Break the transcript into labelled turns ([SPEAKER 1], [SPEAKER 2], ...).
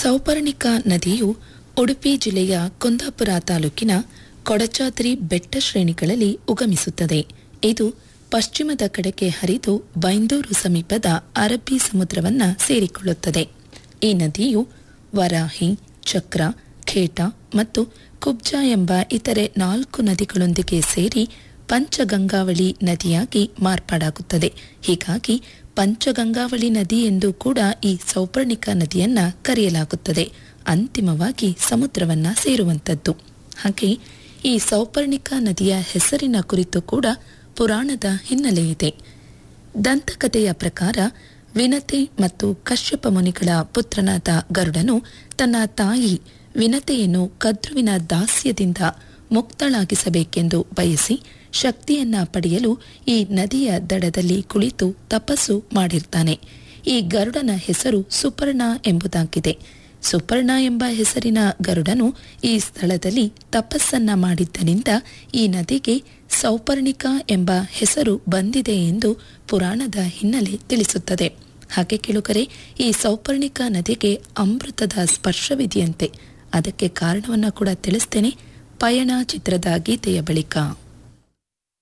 [SPEAKER 1] ಸೌಪರ್ಣಿಕಾ ನದಿಯು ಉಡುಪಿ ಜಿಲ್ಲೆಯ ಕುಂದಾಪುರ ತಾಲೂಕಿನ ಕೊಡಚಾದ್ರಿ ಬೆಟ್ಟ ಶ್ರೇಣಿಗಳಲ್ಲಿ ಉಗಮಿಸುತ್ತದೆ ಇದು ಪಶ್ಚಿಮದ ಕಡೆಗೆ ಹರಿದು ಬೈಂದೂರು ಸಮೀಪದ ಅರಬ್ಬಿ ಸಮುದ್ರವನ್ನ ಸೇರಿಕೊಳ್ಳುತ್ತದೆ ಈ ನದಿಯು ವರಾಹಿ ಚಕ್ರ ಖೇಟ ಮತ್ತು ಕುಬ್ಜಾ ಎಂಬ ಇತರೆ ನಾಲ್ಕು ನದಿಗಳೊಂದಿಗೆ ಸೇರಿ ಪಂಚಗಂಗಾವಳಿ ನದಿಯಾಗಿ ಮಾರ್ಪಾಡಾಗುತ್ತದೆ ಹೀಗಾಗಿ ಪಂಚಗಂಗಾವಳಿ ನದಿ ಎಂದು ಕೂಡ ಈ ಸೌಪರ್ಣಿಕಾ ನದಿಯನ್ನ ಕರೆಯಲಾಗುತ್ತದೆ ಅಂತಿಮವಾಗಿ ಸಮುದ್ರವನ್ನ ಸೇರುವಂತದ್ದು ಹಾಗೆ ಈ ಸೌಪರ್ಣಿಕಾ ನದಿಯ ಹೆಸರಿನ ಕುರಿತು ಕೂಡ ಪುರಾಣದ ಹಿನ್ನೆಲೆ ಇದೆ ದಂತಕಥೆಯ ಪ್ರಕಾರ ವಿನತೆ ಮತ್ತು ಕಶ್ಯಪ ಮುನಿಗಳ ಪುತ್ರನಾದ ಗರುಡನು ತನ್ನ ತಾಯಿ ವಿನತೆಯನ್ನು ಕದ್ರುವಿನ ದಾಸ್ಯದಿಂದ ಮುಕ್ತಳಾಗಿಸಬೇಕೆಂದು ಬಯಸಿ ಶಕ್ತಿಯನ್ನ ಪಡೆಯಲು ಈ ನದಿಯ ದಡದಲ್ಲಿ ಕುಳಿತು ತಪಸ್ಸು ಮಾಡಿರ್ತಾನೆ ಈ ಗರುಡನ ಹೆಸರು ಸುಪರ್ಣ ಎಂಬುದಾಗಿದೆ ಸುಪರ್ಣ ಎಂಬ ಹೆಸರಿನ ಗರುಡನು ಈ ಸ್ಥಳದಲ್ಲಿ ತಪಸ್ಸನ್ನ ಮಾಡಿದ್ದರಿಂದ ಈ ನದಿಗೆ ಸೌಪರ್ಣಿಕಾ ಎಂಬ ಹೆಸರು ಬಂದಿದೆ ಎಂದು ಪುರಾಣದ ಹಿನ್ನೆಲೆ ತಿಳಿಸುತ್ತದೆ ಹಾಗೆ ಕೇಳುಗರೆ ಈ ಸೌಪರ್ಣಿಕಾ ನದಿಗೆ ಅಮೃತದ ಸ್ಪರ್ಶವಿದೆಯಂತೆ ಅದಕ್ಕೆ ಕಾರಣವನ್ನ ಕೂಡ ತಿಳಿಸ್ತೇನೆ ಪಯಣ ಚಿತ್ರದ ಗೀತೆಯ ಬಳಿಕ